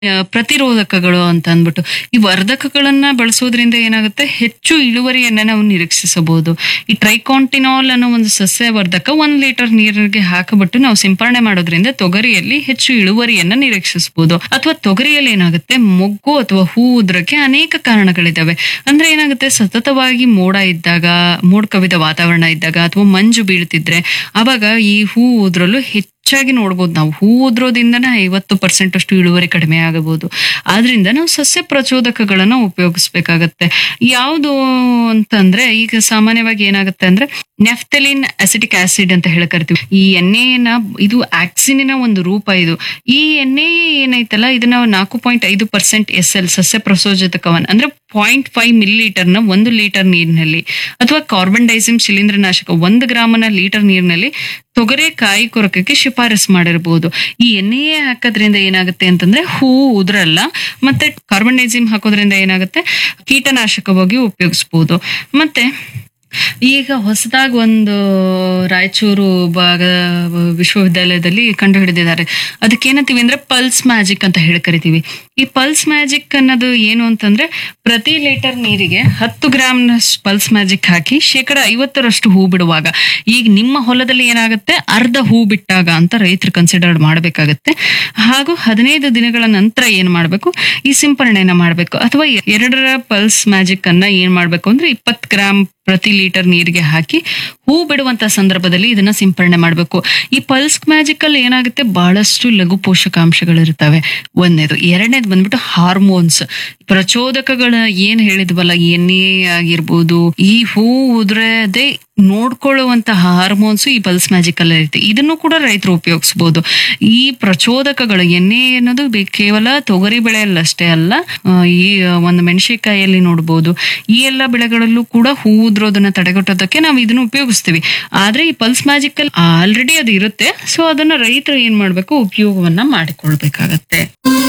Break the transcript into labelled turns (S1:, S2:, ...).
S1: ಆ, ಪ್ರತಿರೋಧಕಗಳು ಅಂತ ಅಂದ್ಬಿಟ್ಟು ಈ ವರ್ಧಕಗಳನ್ನ ಬಳಸೋದ್ರಿಂದ ಏನಾಗುತ್ತೆ ಹೆಚ್ಚು ಇಳುವರಿಯನ್ನ ನಾವು ನಿರೀಕ್ಷಿಸಬಹುದು ಈ ಟ್ರೈಕಾಂಟಿನಾಲ್ ಅನ್ನೋ ಒಂದು ಸಸ್ಯವರ್ಧಕ ಒಂದ್ ಲೀಟರ್ ನೀರಿಗೆ ಹಾಕಿಬಿಟ್ಟು ನಾವು ಸಿಂಪರಣೆ ಮಾಡೋದ್ರಿಂದ ತೊಗರಿಯಲ್ಲಿ ಹೆಚ್ಚು ಇಳುವರಿಯನ್ನ ನಿರೀಕ್ಷಿಸಬಹುದು ಅಥವಾ ತೊಗರಿಯಲ್ಲಿ ಏನಾಗುತ್ತೆ ಮೊಗ್ಗು ಅಥವಾ ಹೂ ಉದ್ರಕ್ಕೆ ಅನೇಕ ಕಾರಣಗಳಿದಾವೆ ಅಂದ್ರೆ ಏನಾಗುತ್ತೆ ಸತತವಾಗಿ ಮೋಡ ಇದ್ದಾಗ ಮೋಡ ಕವಿದ ವಾತಾವರಣ ಇದ್ದಾಗ ಅಥವಾ ಮಂಜು ಬೀಳ್ತಿದ್ರೆ ಅವಾಗ ಈ ಹೂ ಉದ್ರಲು ಹೆಚ್ಚಾಗಿ ನೋಡ್ಬೋದು ನಾವು ಹೂ ಉದ್ರೋದಿಂದನೇ ಐವತ್ತು ಪರ್ಸೆಂಟ್ ಅಷ್ಟು ಇಳುವರಿ ಕಡಿಮೆ ಆಗಬಹುದು ಆದ್ರಿಂದ ನಾವು ಸಸ್ಯ ಪ್ರಚೋದಕಗಳನ್ನ ಉಪಯೋಗಿಸ್ಬೇಕಾಗತ್ತೆ ಯಾವುದು ಅಂತಂದ್ರೆ ಈಗ ಸಾಮಾನ್ಯವಾಗಿ ಏನಾಗುತ್ತೆ ಅಂದ್ರೆ ನೆಫ್ತಲಿನ್ ಅಸಿಟಿಕ್ ಆಸಿಡ್ ಅಂತ ಹೇಳಿ ಕರಿತೀವಿ ಈ ಎಣ್ಣೆಯನ್ನ ಇದು ಆಕ್ಸಿನಿನ ಒಂದು ರೂಪ ಇದು ಈ ಎಣ್ಣೆ ಏನೈತಲ್ಲ ಇದನ್ನ ನಾಲ್ಕು ಪಾಯಿಂಟ್ ಐದು ಪರ್ಸೆಂಟ್ ಎಸ್ ಎಲ್ ಸಸ್ಯ ಪ್ರಚೋದಕವನ್ನ ಅಂದ್ರೆ ಪಾಯಿಂಟ್ ಫೈವ್ ಮಿಲಿ ಲೀಟರ್ನ ಒಂದು ಲೀಟರ್ ನೀರಿನಲ್ಲಿ ಅಥವಾ ಕಾರ್ಬನ್ ಡೈಸಿಮ್ ಶಿಲೀಂಧ್ರನಾಶಕ ಒಂದು ಗ್ರಾಮನ ಲೀಟರ್ ನೀರಿನಲ್ಲಿ ತೊಗರೆ ಕಾಯಿ ಕೊರಕಕ್ಕೆ ಶಿಫಾರಸ್ ಮಾಡಿರಬಹುದು ಈ ಎಣ್ಣೆಯೇ ಹಾಕೋದ್ರಿಂದ ಏನಾಗುತ್ತೆ ಅಂತಂದ್ರೆ ಹೂ ಉದುರಲ್ಲ ಮತ್ತೆ ಕಾರ್ಬನ್ ಡೈಸಿಮ್ ಹಾಕೋದ್ರಿಂದ ಏನಾಗುತ್ತೆ ಕೀಟನಾಶಕವಾಗಿ ಉಪಯೋಗಿಸಬಹುದು ಮತ್ತೆ ಈಗ ಹೊಸದಾಗಿ ಒಂದು ರಾಯಚೂರು ಭಾಗ ವಿಶ್ವವಿದ್ಯಾಲಯದಲ್ಲಿ ಕಂಡು ಹಿಡಿದಿದ್ದಾರೆ ಅದಕ್ಕೆ ಏನಂತೀವಿ ಅಂದ್ರೆ ಪಲ್ಸ್ ಮ್ಯಾಜಿಕ್ ಅಂತ ಹೇಳಿ ಕರಿತೀವಿ ಈ ಪಲ್ಸ್ ಮ್ಯಾಜಿಕ್ ಅನ್ನೋದು ಏನು ಅಂತಂದ್ರೆ ಪ್ರತಿ ಲೀಟರ್ ನೀರಿಗೆ ಹತ್ತು ಗ್ರಾಮ್ ಪಲ್ಸ್ ಮ್ಯಾಜಿಕ್ ಹಾಕಿ ಶೇಕಡ ಐವತ್ತರಷ್ಟು ಹೂ ಬಿಡುವಾಗ ಈಗ ನಿಮ್ಮ ಹೊಲದಲ್ಲಿ ಏನಾಗುತ್ತೆ ಅರ್ಧ ಹೂ ಬಿಟ್ಟಾಗ ಅಂತ ರೈತರು ಕನ್ಸಿಡರ್ ಮಾಡಬೇಕಾಗತ್ತೆ ಹಾಗೂ ಹದಿನೈದು ದಿನಗಳ ನಂತರ ಏನ್ ಮಾಡ್ಬೇಕು ಈ ಸಿಂಪರಣೆಯನ್ನ ಮಾಡ್ಬೇಕು ಅಥವಾ ಎರಡರ ಪಲ್ಸ್ ಮ್ಯಾಜಿಕ್ ಅನ್ನ ಏನ್ ಮಾಡ್ಬೇಕು ಅಂದ್ರೆ ಇಪ್ಪತ್ತು ಗ್ರಾಮ್ ಪ್ರತಿ ಲೀಟರ್ ನೀರಿಗೆ ಹಾಕಿ ಹೂ ಬಿಡುವಂತ ಸಂದರ್ಭದಲ್ಲಿ ಇದನ್ನ ಸಿಂಪರಣೆ ಮಾಡಬೇಕು ಈ ಪಲ್ಸ್ ಮ್ಯಾಜಿಕ್ ಅಲ್ಲಿ ಏನಾಗುತ್ತೆ ಬಹಳಷ್ಟು ಲಘು ಪೋಷಕಾಂಶಗಳು ಇರ್ತವೆ ಒಂದನೇದು ಎರಡನೇದು ಬಂದ್ಬಿಟ್ಟು ಹಾರ್ಮೋನ್ಸ್ ಪ್ರಚೋದಕಗಳ ಏನ್ ಹೇಳಿದ್ವಲ್ಲ ಎಣ್ಣೆ ಆಗಿರ್ಬೋದು ಈ ಹೂ ಉದ್ರದೆ ನೋಡ್ಕೊಳ್ಳುವಂತ ಹಾರ್ಮೋನ್ಸ್ ಈ ಪಲ್ಸ್ ಮ್ಯಾಜಿಕ್ ಅಲ್ಲಿ ಇರುತ್ತೆ ಇದನ್ನು ಕೂಡ ರೈತರು ಉಪಯೋಗಿಸಬಹುದು ಈ ಪ್ರಚೋದಕಗಳು ಎಣ್ಣೆ ಅನ್ನೋದು ಬೆ- ಕೇವಲ ತೊಗರಿ ಬೆಳೆಯಲ್ಲಷ್ಟೇ ಅಲ್ಲ ಆ, ಈ ಒಂದು ಮೆಣಸಿನಕಾಯಿಯಲ್ಲಿ ನೋಡ್ಬೋದು ಈ ಎಲ್ಲ ಬೆಳೆಗಳಲ್ಲೂ ಕೂಡ ಹೂ ಉದ್ರೋದನ್ನ ತಡೆಗಟ್ಟೋದಕ್ಕೆ ನಾವು ಇದನ್ನ ಉಪಯೋಗಿಸ್ತೀವಿ ಆದ್ರೆ ಈ ಪಲ್ಸ್ ಮ್ಯಾಜಿಕ್ ಅಲ್ಲಿ ಆಲ್ರೆಡಿ ಅದು ಇರುತ್ತೆ ಸೊ ಅದನ್ನ ರೈತರು ಏನ್ ಮಾಡ್ಬೇಕು ಉಪಯೋಗವನ್ನ ಮಾಡಿಕೊಳ್ಬೇಕಾಗತ್ತೆ